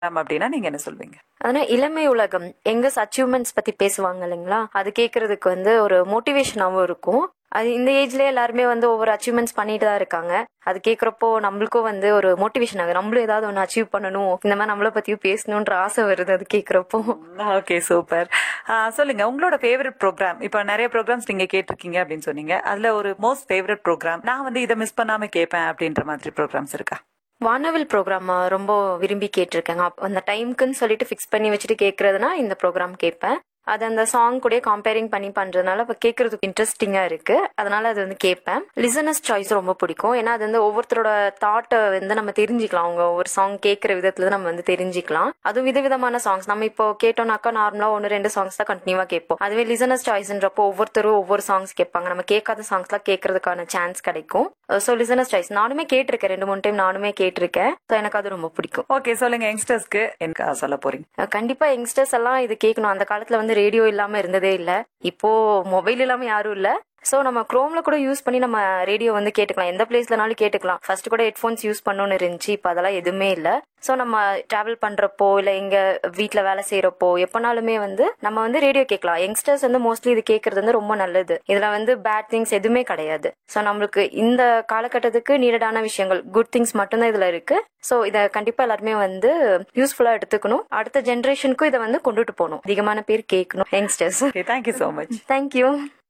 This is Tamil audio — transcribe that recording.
அப்படின்னா நீங்க என்ன சொல்வீங்க ஆனா இளமை உலகம் எங்க அச்சீவ்மெண்ட்ஸ் பத்தி பேசுவாங்க இல்லைங்களா அது கேக்குறதுக்கு வந்து ஒரு மோட்டிவேஷனாவும் இருக்கும் அது இந்த ஏஜ்லயே எல்லாருமே வந்து ஒவ்வொரு அச்சீவ்மெண்ட்ஸ் பண்ணிட்டு தான் இருக்காங்க அது கேக்குறப்போ நம்மளுக்கும் வந்து ஒரு மோட்டிவேஷன் ஆகுது நம்மளும் ஏதாவது ஒன்று அச்சீவ் பண்ணணும் இந்த மாதிரி நம்மள பத்தியும் பேசணும்ன்ற ஆசை வருது அது கேக்குறப்போ ஓகே சூப்பர் சொல்லுங்க உங்களோட ஃபேவரட் ப்ரோக்ராம் இப்போ நிறைய ப்ரோக்ராம்ஸ் நீங்க கேட்டிருக்கீங்க அப்படின்னு சொன்னீங்க அதுல ஒரு மோஸ்ட் ஃபேவரட் ப்ரோக்ராம் நான் வந்து இதை மிஸ் பண்ணாம கேட்பேன் அப்படின்ற மாதிரி ப்ரோக்ராம்ஸ் இருக்கா வானவில் ப்ரோக்ராம் ரொம்ப விரும்பி கேட்டிருக்கேங்க அப்ப அந்த டைம்க்குன்னு சொல்லிட்டு ஃபிக்ஸ் பண்ணி வச்சுட்டு கேட்கறதுனா இந்த ப்ரோக்ராம் கேட்பேன் அது அந்த சாங் கூட கம்பேரிங் பண்ணி பண்றதுனால இப்போ கேட்கறதுக்கு இன்ட்ரெஸ்டிங்கா இருக்கு அதனால அது வந்து கேட்பேன் லிசனஸ் சாய்ஸ் ரொம்ப பிடிக்கும் ஏன்னா அது வந்து ஒவ்வொருத்தரோட தாட்டை வந்து நம்ம தெரிஞ்சுக்கலாம் அவங்க ஒவ்வொரு சாங் கேட்கற விதத்துல நம்ம வந்து தெரிஞ்சுக்கலாம் அதுவும் விதவிதமான சாங்ஸ் நம்ம இப்போ கேட்டோம்னாக்கா நார்மலா ஒன்று ரெண்டு சாங்ஸ் தான் கண்டினியூவா கேட்போம் அதுவே லிசனஸ் சாய்ஸ்ன்றப்போ ஒவ்வொருத்தரும் ஒவ்வொரு சாங்ஸ் கேட்பாங்க நம்ம கேட்காத சாங்ஸ்லாம் கேட்கறதுக்கான சான்ஸ் கிடைக்கும் ஸோ லிசனஸ் சாய்ஸ் நானுமே கேட்டிருக்கேன் ரெண்டு மூணு டைம் நானுமே கேட்டிருக்கேன் ஸோ எனக்கு அது ரொம்ப பிடிக்கும் ஓகே சொல்லுங்க யங்ஸ்டர்ஸ்க்கு எனக்கு சொல்ல போறீங்க அஹ் கண்டிப்பா யங்ஸ்டர்ஸ் எல்லாம் இது கேட்கணும் அந்த காலத்துல வந்து ரேடியோ இல்லாம இருந்ததே இல்ல இப்போ மொபைல் இல்லாம யாரும் இல்ல சோ நம்ம குரோம்ல கூட யூஸ் பண்ணி நம்ம ரேடியோ வந்து கேட்டுக்கலாம் எந்த பிளேஸ்லனாலும் கேட்டுக்கலாம் ஃபர்ஸ்ட் கூட ஹெட்ஃபோன்ஸ் யூஸ் பண்ணணும்னு இருந்துச்சு இப்போ அதெல்லாம் எதுவுமே இல்ல சோ நம்ம டிராவல் பண்றப்போ இல்ல எங்க வீட்ல வேலை செய்யறப்போ எப்பனாலுமே வந்து நம்ம வந்து ரேடியோ கேட்கலாம் யங்ஸ்டர்ஸ் வந்து மோஸ்ட்லி இது கேட்கறது வந்து ரொம்ப நல்லது இதுல வந்து பேட் திங்ஸ் எதுவுமே கிடையாது சோ நம்மளுக்கு இந்த காலகட்டத்துக்கு நீடடான விஷயங்கள் குட் திங்ஸ் மட்டும்தான் இதுல இருக்கு சோ இத கண்டிப்பா எல்லாருமே வந்து யூஸ்ஃபுல்லா எடுத்துக்கணும் அடுத்த ஜெனரேஷனுக்கும் இதை வந்து கொண்டுட்டு போகணும் அதிகமான பேர் கேட்கணும் youngsters okay thank you so much thank you